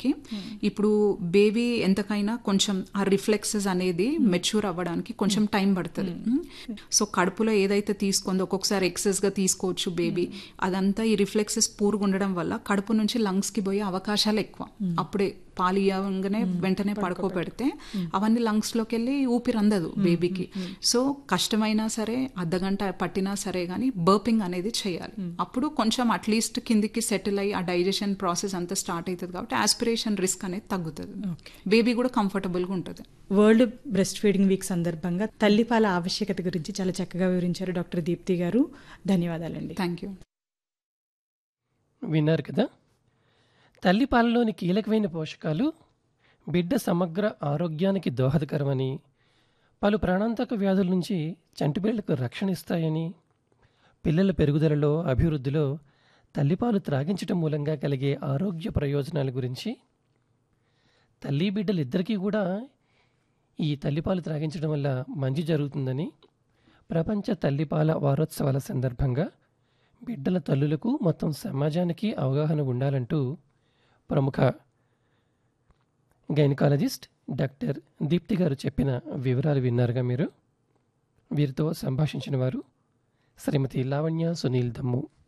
అవ్వడానికి ఇప్పుడు బేబీ ఎంతకైనా కొంచెం ఆ రిఫ్లెక్సెస్ అనేది మెచ్యూర్ అవ్వడానికి కొంచెం టైం పడుతుంది సో కడుపులో ఏదైతే తీసుకుందో ఒక్కొక్కసారి ఎక్సెస్ గా తీసుకోవచ్చు బేబీ అదంతా ఈ రిఫ్లెక్సెస్ పూర్గా ఉండడం వల్ల కడుపు నుంచి లంగ్స్ కి పోయే అవకాశాలు ఎక్కువ అప్పుడే పాలు ఇవ్వగానే వెంటనే పడుకోబెడితే అవన్నీ లంగ్స్ లోకి వెళ్ళి ఊపిరి అందదు బేబీకి సో కష్టమైనా సరే అర్ధగంట పట్టినా సరే గానీ బర్పింగ్ అనేది చేయాలి అప్పుడు కొంచెం అట్లీస్ట్ కిందికి సెటిల్ అయ్యి ఆ డైజెషన్ ప్రాసెస్ అంతా స్టార్ట్ అవుతుంది కాబట్టి ఆస్పిరేషన్ రిస్క్ అనేది తగ్గుతుంది బేబీ కూడా కంఫర్టబుల్ గా ఉంటుంది వరల్డ్ బ్రెస్ట్ ఫీడింగ్ వీక్ సందర్భంగా తల్లిపాల ఆవశ్యకత గురించి చాలా చక్కగా వివరించారు డాక్టర్ దీప్తి గారు ధన్యవాదాలండి థ్యాంక్ యూ విన్నారు కదా తల్లిపాలలోని కీలకమైన పోషకాలు బిడ్డ సమగ్ర ఆరోగ్యానికి దోహదకరమని పలు ప్రాణాంతక వ్యాధుల నుంచి చంటిపిల్లలకు రక్షణ ఇస్తాయని పిల్లల పెరుగుదలలో అభివృద్ధిలో తల్లిపాలు త్రాగించటం మూలంగా కలిగే ఆరోగ్య ప్రయోజనాల గురించి తల్లి బిడ్డలిద్దరికీ కూడా ఈ తల్లిపాలు త్రాగించడం వల్ల మంచి జరుగుతుందని ప్రపంచ తల్లిపాల వారోత్సవాల సందర్భంగా బిడ్డల తల్లులకు మొత్తం సమాజానికి అవగాహన ఉండాలంటూ ప్రముఖ గైనకాలజిస్ట్ డాక్టర్ దీప్తి గారు చెప్పిన వివరాలు విన్నారుగా మీరు వీరితో సంభాషించిన వారు శ్రీమతి లావణ్య సునీల్ దమ్ము